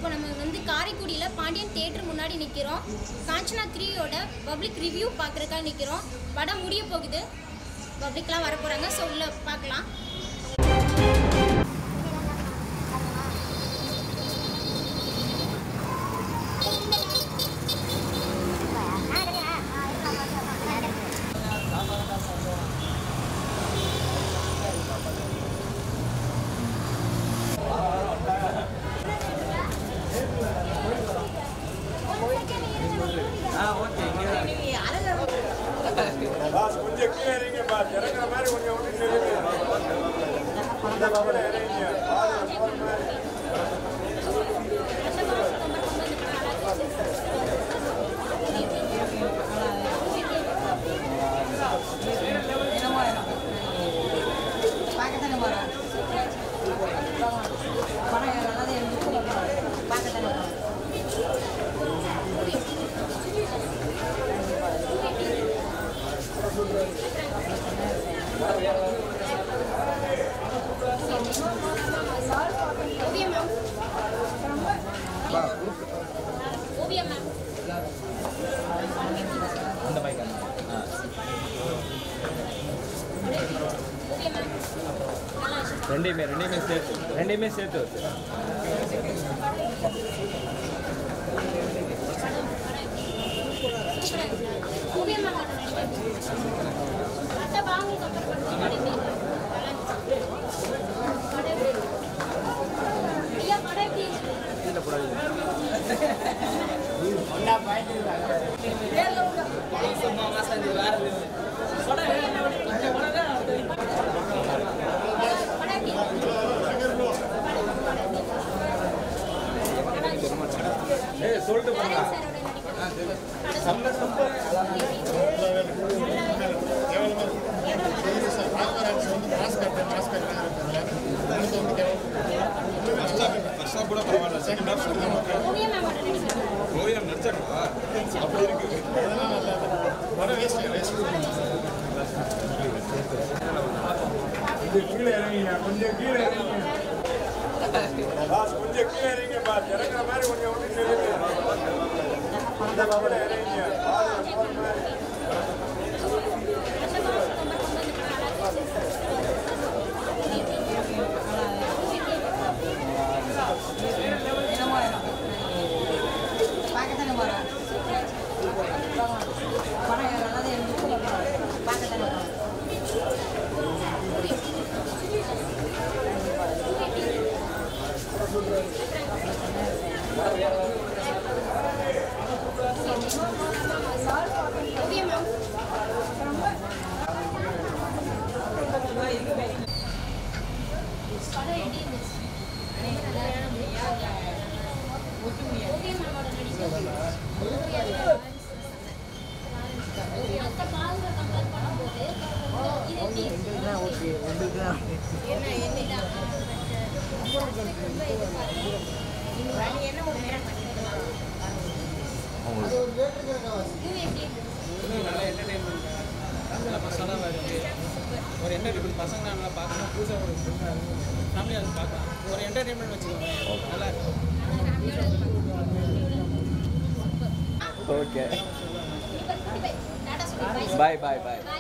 இப்போ நம்ம வந்து காரைக்குடியில் பாண்டியன் தேட்டர் முன்னாடி நிற்கிறோம் காஞ்சனா த்ரீயோட பப்ளிக் ரிவ்யூ பார்க்குறதுக்காக நிற்கிறோம் படம் முடிய போகுது பப்ளிக்லாம் வர போகிறாங்க ஸோ உள்ள பார்க்கலாம் பாஸ் கொஞ்சம் கீழே இறங்க பாஸ் இறங்குற மாதிரி கொஞ்சம் ஒன்று நில்லுங்க இந்த பக்கம் இறங்கிங்க பாஸ் போகிற மாதிரி பார்க்கத்தானே போகிறோம் படம் நல்லா எழுதி பார்க்கத்தானே போகிறோம் ஓவியம் மேம் ஓவியம் மேம் ஓவியம் மேம் நல்லா இருக்கு. ரெண்டையுமே ரெண்டையுமே சேர்த்து ரெண்டையுமே சேர்த்து வச்சு ஓவியம் மேம் மற்ற பாவங்களுக்கு அப்புறம் பண்ணுறது ஐயா படம் எப்படி இருக்கு? படம் எப்படி இருக்கு? ஏய் சொல்லிட்டு போங்க சாரோட நடிப்பு ஃபர்ஸ்ட் கூட பரவாயில்ல செகண்ட் ஹாஃப் ஓவியம் மேமோட நடிப்பு ஓவியம் நடிச்சாங்களா அப்படி இருக்கு அதெல்லாம் நல்லா படம் வேஸ்ட் வேஸ்ட் இது கீழே இறங்கிங்க கொஞ்சம் கீழே இறங்கிங்க பாஸ் கொஞ்சம் கீழே இறங்கிங்க பாஸ் இறங்குற மாதிரி கொஞ்சம் ஒன்று நில்லுங்க இந்த பக்கம் இறங்கிங்க பாஸ் போகிற மாதிரி என்னமோ பார்க்கத்தானே போகிறோம் படம் நல்லா எழுதி பார்க்கத்தானே போகிறோம் ஓவியம் மேம் படம் எப்படி இருந்துச்சு ஓவியம் மேமோட நடிப்பு மற்ற பாவங்களை கம்பேர் பண்ணும்போது இது எப்படி இருக்கு? என்ன என்ன இது எப்படி இருக்கு? இன்னும் நல்ல என்டர்டைன்மெண்ட் நல்ல மசாலாக இருக்குது ஒரு என்டர்டைன்மெண்ட் பசங்க நல்லா பார்க்கணும் புதுசாக ஒரு ஃபேமிலியாக அது பார்க்கலாம் ஒரு என்டர்டைன்மெண்ட் வச்சுக்கோங்க நல்லா இருக்கும் ஓகே இப்ப இப்ப டாடா சொல்லி பாய் பாய் பாய் பாய்